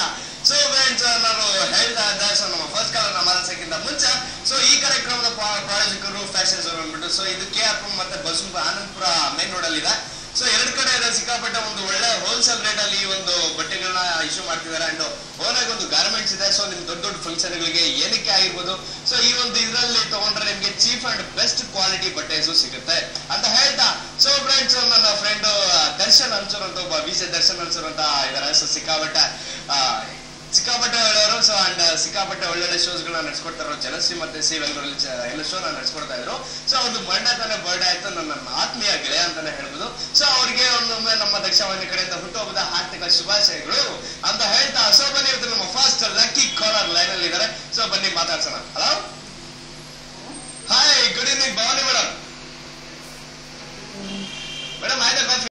ಹೇಳ್ತಾ so friends ನಾನು ಹೇಳ್ತಾ ಇದ್ದೆ ಸೊ ನಮ್ಮ ಫಸ್ಟ್ ಕಾಲರ್ ಮಾತಾಡ್ಸಕ್ಕಿಂತ ಮುಂಚೆ ಸೊ ಈ ಕಾರ್ಯಕ್ರಮದ ಪಾ- ಪ್ರಾಯೋಜಕರು ಫ್ಯಾಷನ್ಸ್ ಅವರು ಅಂದ್ಬಿಟ್ಟು ಸೊ ಇದು ಕೆ ಆರ್ ಪುರಂ ಮತ್ತೆ ಬಸವ ಆನಂದಪುರ ಮೇನ್ ರೋಡ್ ಅಲ್ಲಿ ಇದೆ ಸೊ ಎರಡು ಕಡೆ ಇದೆ ಸಿಕ್ಕಾಪಟ್ಟೆ ಒಂದು ಒಳ್ಳೆ ಹೋಲ್ಸೇಲ್ ರೇಟ್ ಅಲ್ಲಿ ಈ ಒಂದು ಬಟ್ಟೆಗಳನ್ನ ಇಶ್ಯೂ ಮಾಡ್ತಿದ್ದಾರೆ ಅಂಡ್ ಓನಾಗಿ ಒಂದು ಗಾರ್ಮೆಂಟ್ಸ್ ಇದೆ ಸೊ ನಿಮ್ ದೊಡ್ಡ ದೊಡ್ಡ ಫಂಕ್ಷನ್ ಗಳಿಗೆ ಏನಕ್ಕೆ ಆಗಿರ್ಬೋದು ಸೊ ಈ ಒಂದು ಇದರಲ್ಲಿ ತಗೊಂಡ್ರೆ ನಿಮ್ಗೆ ಚೀಪ್ ಅಂಡ್ ಬೆಸ್ಟ್ ಕ್ವಾಲಿಟಿ ಬಟ್ಟೆಸ್ ಸಿಗುತ್ತೆ ಅಂತ ಹೇಳ್ತಾ ಸೊ ಫ್ರೆಂಡ್ಸ್ ನನ್ನ ಫ್ರೆಂಡ್ ದರ್ಶನ್ ಅನ್ಸೂರ್ ಅಂತ ಒಬ್ಬ ವಿಜಯ್ ದರ್ಶನ್ ಅನ್ಸೂರ್ ಅಂತ ಇದಾರೆ ಸೊ ಸಿಕ್ಕಾಪಟ್ಟೆ ಆ, ಸಿಕ್ಕಾಪಟ್ಟೆ ಒಳ್ಳೆಯವರು ಸೊ ಅಂಡ್ ಸಿಕ್ಕಾಪಟ್ಟೆ ಒಳ್ಳೊಳ್ಳೆ ಶೋಸ್ ಗಳನ್ನ ನಡೆಸ್ಕೊಡ್ತಾರೋ ಜನಶ್ರೀ ಮತ್ತೆ ಸಿ ಬೆಂಗಳೂರಲ್ಲಿ ಚ- ಎಲ್ಲ ಶೋ ನಡೆಸ್ಕೊಡ್ತಾ ಇದ್ರು ಸೊ ಒಂದು ಮಂಡ್ಯ ತಾನೇ ಬರ್ಡೇ ಆಯ್ತು ನನ್ನ ಆತ್ಮೀಯ ಗೆಳೆಯ ಅಂತಾನೆ ಹೇಳ್ಬೋದು ಸೊ ಅವ್ರಿಗೆ ಒಂದೊಮ್ಮೆ ನಮ್ಮ ದಕ್ಷವಾಹಿನಿ ಕಡೆಯಿಂದ ಹುಟ್ಟುಹಬ್ಬದ ಹಾರ್ದಿಕ ಶುಭಾಶಯಗಳು ಅಂತ ಹೇಳ್ತಾ ಸೊ ಬನ್ನಿ ಇವತ್ತು ನಮ್ಮ ಫಸ್ಟ್ ಲಕ್ಕಿ ಕಾಲರ್ ಲೈನ್ ಅಲ್ಲಿ ಇದ್ದಾರೆ ಸೊ ಬನ್ನಿ ಮಾತಾಡ್ಸೋಣ hello hi good evening Bhavani madam